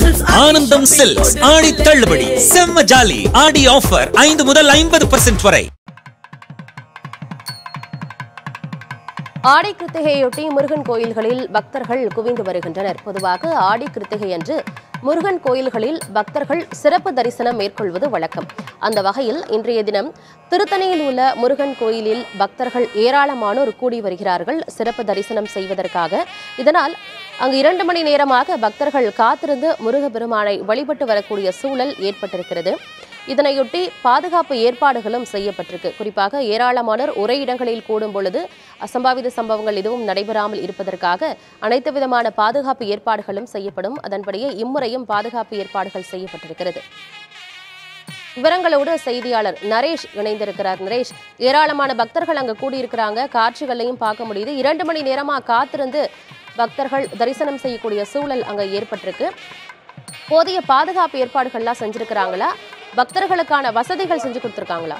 ஆனந்தம் சில்க்ஸ் ஆடி தள்ளுபடி செம்ம ஜாலி ஆடி ஆஃபர் ஐந்து முதல் ஐம்பது பர்சன்ட் வரை ஆடி கிருத்திகையொட்டி முருகன் கோயில்களில் பக்தர்கள் குவிந்து வருகின்றனர் பொதுவாக ஆடி கிருத்திகை அன்று முருகன் கோயில்களில் பக்தர்கள் சிறப்பு தரிசனம் மேற்கொள்வது வழக்கம் அந்த வகையில் இன்றைய தினம் திருத்தணியில் உள்ள முருகன் கோயிலில் பக்தர்கள் ஏராளமானோர் கூடி வருகிறார்கள் சிறப்பு தரிசனம் செய்வதற்காக இதனால் அங்கு இரண்டு மணி நேரமாக பக்தர்கள் காத்திருந்து முருகப்பெருமானை வழிபட்டு வரக்கூடிய சூழல் ஏற்பட்டிருக்கிறது இதனையொட்டி பாதுகாப்பு ஏற்பாடுகளும் செய்யப்பட்டிருக்கு குறிப்பாக ஏராளமானோர் ஒரே இடங்களில் கூடும் பொழுது அசம்பாவித சம்பவங்கள் எதுவும் நடைபெறாமல் இருப்பதற்காக அனைத்து விதமான பாதுகாப்பு ஏற்பாடுகளும் செய்யப்படும் அதன்படியே இம்முறையும் பாதுகாப்பு ஏற்பாடுகள் செய்யப்பட்டிருக்கிறது விவரங்களோடு செய்தியாளர் நரேஷ் இணைந்திருக்கிறார் நரேஷ் ஏராளமான பக்தர்கள் அங்க கூடியிருக்கிறாங்க காட்சிகளையும் பார்க்க முடியுது இரண்டு மணி நேரமா காத்திருந்து பக்தர்கள் தரிசனம் செய்யக்கூடிய சூழல் அங்க ஏற்பட்டிருக்கு போதிய பாதுகாப்பு ஏற்பாடுகள்லாம் செஞ்சிருக்கிறாங்களா பக்தர்களுக்கான வசதிகள் செஞ்சு கொடுத்துருக்காங்களா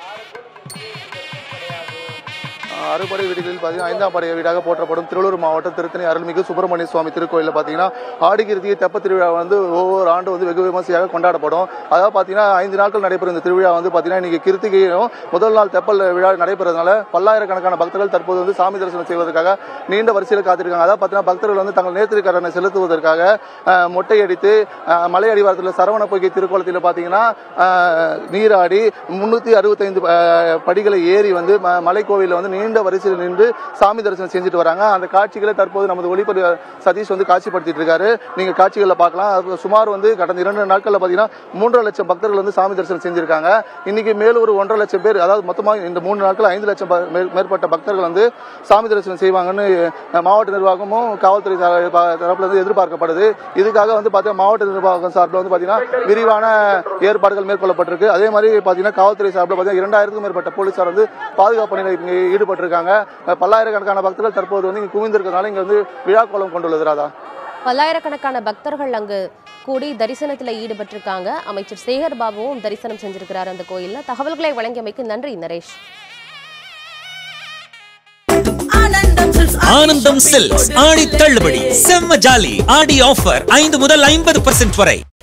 அறுபடை வீடுகளில் பார்த்தீங்கன்னா ஐந்தாம் படை வீடாக போற்றப்படும் திருவள்ளூர் மாவட்டம் திருத்தணி அருள்மிகு சுப்பிரமணிய சுவாமி திருக்கோயிலில் பார்த்தீங்கன்னா ஆடிக்கிருத்திகை தெப்ப திருவிழா வந்து ஒவ்வொரு ஆண்டு வந்து வெகு விமர்சையாக கொண்டாடப்படும் அதாவது பார்த்தீங்கன்னா ஐந்து நாட்கள் நடைபெறும் இந்த திருவிழா வந்து பார்த்தீங்கன்னா இன்னைக்கு கிருத்திகையும் முதல் நாள் தெப்பல் விழா நடைபெறதுனால பல்லாயிரக்கணக்கான பக்தர்கள் தற்போது வந்து சாமி தரிசனம் செய்வதற்காக நீண்ட வரிசையில் காத்திருக்காங்க அதாவது பார்த்தீங்கன்னா பக்தர்கள் வந்து தங்கள் நேர்த்திக்கடனை செலுத்துவதற்காக அஹ், மொட்டை அடித்து அஹ், மலை அடிவாரத்தில் சரவண பொய்கை திருக்கோலத்தில் பார்த்தீங்கன்னா அஹ், நீராடி முன்னூற்றி அறுபத்தைந்து படிகளை ஏறி வந்து ம- மலைக்கோவிலில் வந்து நீண்ட வரிசையில் நின்று சாமி தரிசனம் செஞ்சுட்டு வராங்க அந்த காட்சிகளை தற்போது நமது ஒளிப்பதிவு சதீஷ் வந்து காட்சிப்படுத்திட்டு இருக்காரு நீங்க காட்சிகளில் பார்க்கலாம் அது சுமார் வந்து கடந்த இரண்டு நாட்களில் பார்த்தீங்கன்னா மூன்றரை லட்சம் பக்தர்கள் வந்து சாமி தரிசனம் செஞ்சிருக்காங்க இன்னைக்கு மேலும் ஒரு ஒன்றரை லட்சம் பேர் அதாவது மொத்தமாக இந்த மூணு நாட்கள் ஐந்து லட்சம் ப- மேல்- மேற்பட்ட பக்தர்கள் வந்து சாமி தரிசனம் செய்வாங்கன்னு அஹ், மாவட்ட நிர்வாகமும் காவல்துறை தர- ப- தரப்புல இருந்து எதிர்பார்க்கப்படுது இதுக்காக வந்து பார்த்தீங்கன்னா மாவட்ட நிர்வாகம் சார்பில் வந்து பார்த்தீங்கன்னா விரிவான ஏற்பாடுகள் மேற்கொள்ளப்பட்டிருக்கு அதே மாதிரி பார்த்தீங்கன்னா காவல்துறை சார்பில் பார்த்தீங்கன்னா இரண்டாயிரத்துக்கும் மேற்பட்ட போலீசார் வந்து பாதுகாப்பு பணியில் இங்கே ஈடுபட்டிருக்காங்க அஹ், பல்லாயிரக்கணக்கான பக்தர்கள் தற்போது வந்து இங்கே குவிந்திருக்கிறதுனால இங்கே வந்து விழா கோலம் கொண்டுள்ளது ராதா பல்லாயிரக்கணக்கான பக்தர்கள் அங்கு கூடி தரிசனத்தில் ஈடுபட்டிருக்காங்க அமைச்சர் சேகர் பாபுவும் தரிசனம் செஞ்சிருக்கிறார் அந்த கோயில்ல தகவல்களை வழங்கியமைக்கு நன்றி நரேஷ் ஆனந்தம் சில்க்ஸ் ஆடி தள்ளுபடி செம்ம ஜாலி ஆடி ஆஃபர் ஐந்து முதல் ஐம்பது பர்சன்ட் வரை